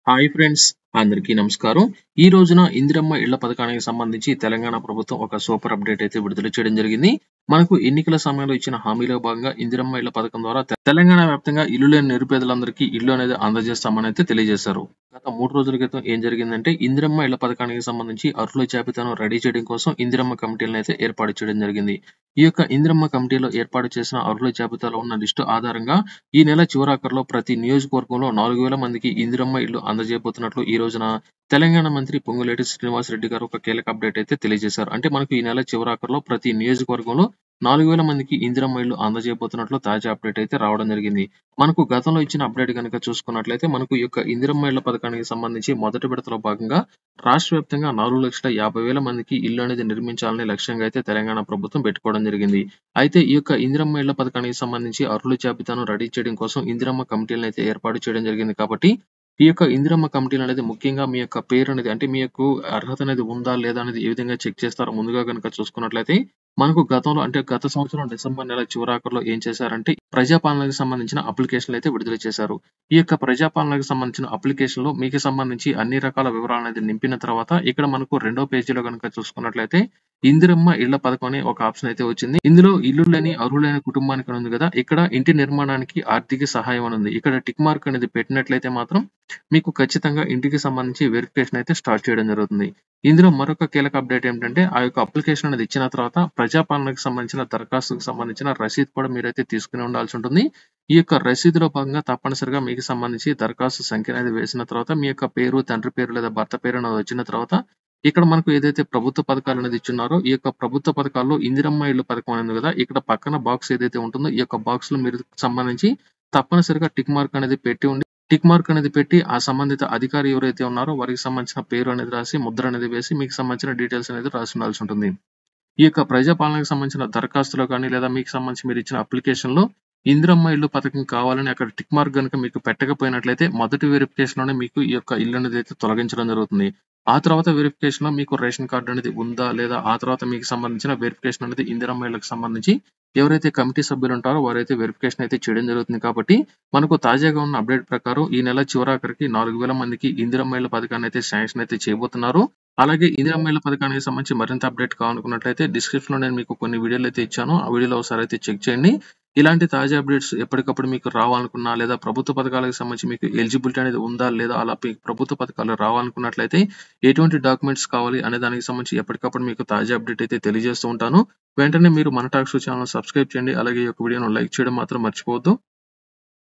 hi friends అందరికీ నమస్కారం ఈ రోజున ఇందిరమ్మ ఇళ్ల పథకానికి సంబంధించి తెలంగాణ ప్రభుత్వం ఒక సూపర్ అప్డేట్ అయితే విడుదల చేయడం జరిగింది మనకు ఎన్నికల సమయంలో ఇచ్చిన హామీలో భాగంగా ఇందిరమ్మ ఇళ్ల పథకం ద్వారా తె- తెలంగాణ వ్యాప్తంగా ఇల్లు లేని నిరుపేదలందరికీ ఇల్లు అనేది అందజేస్తామని అయితే తెలియజేశారు గత మూడు రోజుల క్రితం ఏం జరిగిందంటే ఇందిరమ్మ ఇళ్ల పథకానికి సంబంధించి అర్హుల జాబితాను రెడీ చేయడం కోసం ఇందిరమ్మ కమిటీలను అయితే ఏర్పాటు చేయడం జరిగింది ఈ యొక్క ఇందిరమ్మ కమిటీలో ఏర్పాటు చేసిన అర్హుల జాబితాలో ఉన్న లిస్టు ఆధారంగా ఈ నెల చివరాఖరులో ప్రతి నియోజకవర్గంలో నాలుగు వేల మందికి ఇందిరమ్మ ఇల్లు అందజేయబోతున్నట్లు ఈ రోజున తెలంగాణ మంత్రి పొంగులేటి శ్రీనివాస్ రెడ్డి గారు ఒక కీలక అప్డేట్ అయితే తెలియజేశారు అంటే మనకు ఈ నెల చివరాఖరులో ప్రతి నియోజకవర్గంలో నాలుగు వేల మందికి ఇందిరమ్మ ఇల్లు అందజేయబోతున్నట్లు తాజా అప్డేట్ అయితే రావడం జరిగింది మనకు గతంలో ఇచ్చిన అప్డేట్ కనుక చూసుకున్నట్లయితే మనకు ఈ యొక్క ఇందిరమ్మ ఇళ్ల పథకానికి సంబంధించి మొదటి విడతలో భాగంగా రాష్ట్ర వ్యాప్తంగా నాలుగు లక్షల యాభై వేల మందికి ఇల్లు అనేది నిర్మించాలని లక్ష్యంగా అయితే తెలంగాణ ప్రభుత్వం పెట్టుకోవడం జరిగింది అయితే ఈ యొక్క ఇందిరమ్మ ఇళ్ల పథకానికి సంబంధించి అర్హుల జాబితాను రెడీ చేయడం కోసం ఇందిరమ్మ కమిటీలను అయితే ఏర్పాటు చేయడం జరిగింది కాబట్టి ఈ యొక్క ఇందిరమ్మ కమిటీలు అనేది ముఖ్యంగా మీ యొక్క పేరు అనేది అంటే మీ యొక్క అర్హత అనేది ఉందా లేదా అనేది ఏ విధంగా చెక్ చేస్తారో ముందుగా కనుక చూసుకున్నట్లయితే మనకు గతంలో అంటే గత సంవత్సరం డిసెంబర్ నెల చివరాఖరులో ఏం చేశారంటే ప్రజాపాలనకు సంబంధించిన అప్లికేషన్లు అయితే విడుదల చేశారు ఈ యొక్క ప్రజాపాలనకు సంబంధించిన అప్లికేషన్ లో మీకు సంబంధించి అన్ని రకాల వివరాలు అనేది నింపిన తర్వాత ఇక్కడ మనకు రెండో పేజీలో కనుక చూసుకున్నట్లయితే ఇందిరమ్మ ఇళ్ల పథకం అనే ఒక ఆప్షన్ అయితే వచ్చింది ఇందులో ఇల్లు లేని అర్హులైన కుటుంబానికి అని ఉంది కదా ఇక్కడ ఇంటి నిర్మాణానికి ఆర్థిక సహాయం అని ఉంది ఇక్కడ టిక్ మార్క్ అనేది పెట్టినట్లయితే మాత్రం మీకు ఖచ్చితంగా ఇంటికి సంబంధించి వెరిఫికేషన్ అయితే స్టార్ట్ చేయడం జరుగుతుంది ఇందులో మరొక కీలక అప్డేట్ ఏంటంటే ఆ యొక్క అప్లికేషన్ అనేది ఇచ్చిన తర్వాత ప్రజాపాలనకు సంబంధించిన దరఖాస్తుకు సంబంధించిన రసీదు కూడా మీరైతే తీసుకుని ఉండాల్సి ఉంటుంది ఈ యొక్క రసీదులో భాగంగా తప్పనిసరిగా మీకు సంబంధించి దరఖాస్తు సంఖ్య అనేది వేసిన తర్వాత మీ యొక్క పేరు తండ్రి పేరు లేదా భర్త పేరు అనేది వచ్చిన తర్వాత ఇక్కడ మనకు ఏదైతే ప్రభుత్వ పథకాలు అనేది ఇచ్చున్నారో ఈ యొక్క ప్రభుత్వ పథకాల్లో ఇందిరమ్మ ఇల్లు పథకం అనేది కదా ఇక్కడ పక్కన బాక్స్ ఏదైతే ఉంటుందో ఈ యొక్క బాక్స్ లో మీరు సంబంధించి తప్పనిసరిగా టిక్ మార్క్ అనేది పెట్టి ఉండి టిక్ మార్క్ అనేది పెట్టి ఆ సంబంధిత అధికారి ఎవరైతే ఉన్నారో వారికి సంబంధించిన పేరు అనేది రాసి ముద్ర అనేది వేసి మీకు సంబంధించిన డీటెయిల్స్ అనేది రాసి ఉండాల్సి ఉంటుంది ఈ యొక్క ప్రజాపాలనకు సంబంధించిన దరఖాస్తులో కానీ లేదా మీకు సంబంధించి మీరు ఇచ్చిన అప్లికేషన్ లో ఇందిరమ్మ ఇల్లు పథకం కావాలని అక్కడ టిక్ మార్క్ కనుక మీకు పెట్టకపోయినట్లయితే మొదటి వెరిఫికేషన్ లోనే మీకు ఈ యొక్క ఇల్లు అనేది అయితే తొలగించడం జరుగుతుంది ఆ తర్వాత వెరిఫికేషన్ లో మీకు రేషన్ కార్డు అనేది ఉందా లేదా ఆ తర్వాత మీకు సంబంధించిన వెరిఫికేషన్ అనేది ఇందిరమ్మ ఇళ్లకు సంబంధించి ఎవరైతే కమిటీ సభ్యులు ఉంటారో వారైతే వెరిఫికేషన్ అయితే చేయడం జరుగుతుంది కాబట్టి మనకు తాజాగా ఉన్న అప్డేట్ ప్రకారం ఈ నెల చివరాఖరికి నాలుగు వేల మందికి ఇందిరమ్మ ఇళ్ల పథకాన్ని అయితే శాంక్షన్ అయితే చేయబోతున్నారు అలాగే ఇందిరమ్మ ఇళ్ల పథకానికి సంబంధించి మరింత అప్డేట్ కావాలనుకున్నట్లయితే డిస్క్రిప్షన్ లో నేను మీకు కొన్ని వీడియోలు అయితే ఇచ్చాను ఆ వీడియోలో ఒకసారి అయితే చెక్ చేయండి ఇలాంటి తాజా అప్డేట్స్ ఎప్పటికప్పుడు మీకు రావాలనుకున్నా లేదా ప్రభుత్వ పథకాలకు సంబంధించి మీకు ఎలిజిబిలిటీ అనేది ఉందా లేదా అలా మీకు ప్రభుత్వ పథకాలు రావాలనుకున్నట్లయితే ఎటువంటి డాక్యుమెంట్స్ కావాలి అనే దానికి సంబంధించి ఎప్పటికప్పుడు మీకు తాజా అప్డేట్ అయితే తెలియజేస్తూ ఉంటాను వెంటనే మీరు మన టాక్స్ ఛానల్ సబ్స్క్రైబ్ చేయండి అలాగే ఈ యొక్క వీడియోను లైక్ చేయడం మాత్రం మర్చిపోవద్దు